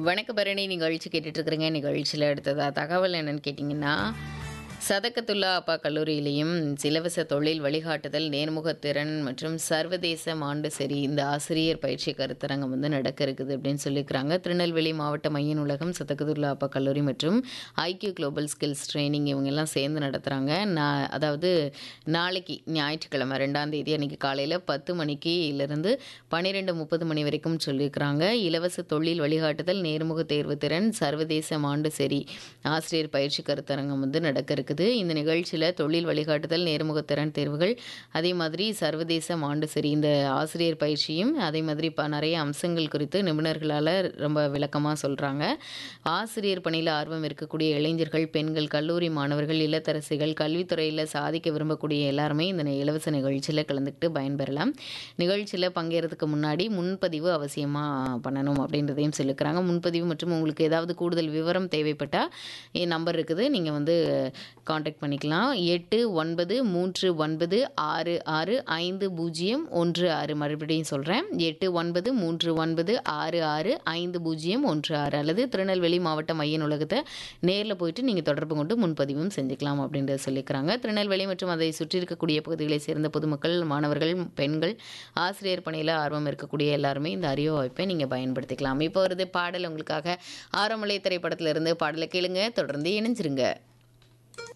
வணக்க பரணி நிகழ்ச்சி கேட்டுட்டு இருக்கிறீங்க நிகழ்ச்சியில் அடுத்ததா தகவல் என்னன்னு கேட்டிங்கன்னா சதக்கத்துல்லா அப்பா கல்லூரியிலையும் இலவச தொழில் வழிகாட்டுதல் நேர்முகத்திறன் மற்றும் சர்வதேச மாண்டு சரி இந்த ஆசிரியர் பயிற்சி கருத்தரங்கம் வந்து நடக்க இருக்குது அப்படின்னு சொல்லியிருக்கிறாங்க திருநெல்வேலி மாவட்ட மைய நூலகம் சதக்கத்துல்லா அப்பா கல்லூரி மற்றும் ஐக்கியூ குளோபல் ஸ்கில்ஸ் ட்ரைனிங் இவங்க எல்லாம் சேர்ந்து நடத்துகிறாங்க நான் அதாவது நாளைக்கு ஞாயிற்றுக்கிழமை ரெண்டாம் தேதி அன்னைக்கு காலையில் பத்து மணிக்கு இருந்து பன்னிரெண்டு முப்பது மணி வரைக்கும் சொல்லியிருக்கிறாங்க இலவச தொழில் வழிகாட்டுதல் நேர்முக தேர்வு திறன் சர்வதேச மாண்டு சரி ஆசிரியர் பயிற்சி கருத்தரங்கம் வந்து நடக்க இருக்குது இந்த நிகழ்ச்சியில் தொழில் வழிகாட்டுதல் நேர்முக திறன் தேர்வுகள் அதே மாதிரி சர்வதேச மாண்டு சரி இந்த ஆசிரியர் பயிற்சியும் அதே மாதிரி இப்போ நிறைய அம்சங்கள் குறித்து நிபுணர்களால் ரொம்ப விளக்கமாக சொல்கிறாங்க ஆசிரியர் பணியில் ஆர்வம் இருக்கக்கூடிய இளைஞர்கள் பெண்கள் கல்லூரி மாணவர்கள் இல்லத்தரசிகள் கல்வித்துறையில் சாதிக்க விரும்பக்கூடிய எல்லாருமே இந்த இலவச நிகழ்ச்சியில் கலந்துக்கிட்டு பயன்பெறலாம் நிகழ்ச்சியில் பங்கேறதுக்கு முன்னாடி முன்பதிவு அவசியமாக பண்ணணும் அப்படின்றதையும் சொல்லிக்கிறாங்க முன்பதிவு மற்றும் உங்களுக்கு ஏதாவது கூடுதல் விவரம் தேவைப்பட்டால் என் நம்பர் இருக்குது நீங்கள் வந்து காண்டாக்ட் பண்ணிக்கலாம் எட்டு ஒன்பது மூன்று ஒன்பது ஆறு ஆறு ஐந்து பூஜ்ஜியம் ஒன்று ஆறு மறுபடியும் சொல்கிறேன் எட்டு ஒன்பது மூன்று ஒன்பது ஆறு ஆறு ஐந்து பூஜ்ஜியம் ஒன்று ஆறு அல்லது திருநெல்வேலி மாவட்ட மைய நூலகத்தை நேரில் போயிட்டு நீங்கள் தொடர்பு கொண்டு முன்பதிவும் செஞ்சுக்கலாம் அப்படின்றத சொல்லிக்கிறாங்க திருநெல்வேலி மற்றும் அதை சுற்றி இருக்கக்கூடிய பகுதிகளை சேர்ந்த பொதுமக்கள் மாணவர்கள் பெண்கள் ஆசிரியர் பணியில் ஆர்வம் இருக்கக்கூடிய எல்லாருமே இந்த அறிவு வாய்ப்பை நீங்கள் பயன்படுத்திக்கலாம் இப்போ வருது பாடல் உங்களுக்காக ஆரமலை திரைப்படத்திலிருந்து பாடலை கேளுங்க தொடர்ந்து இணைஞ்சிருங்க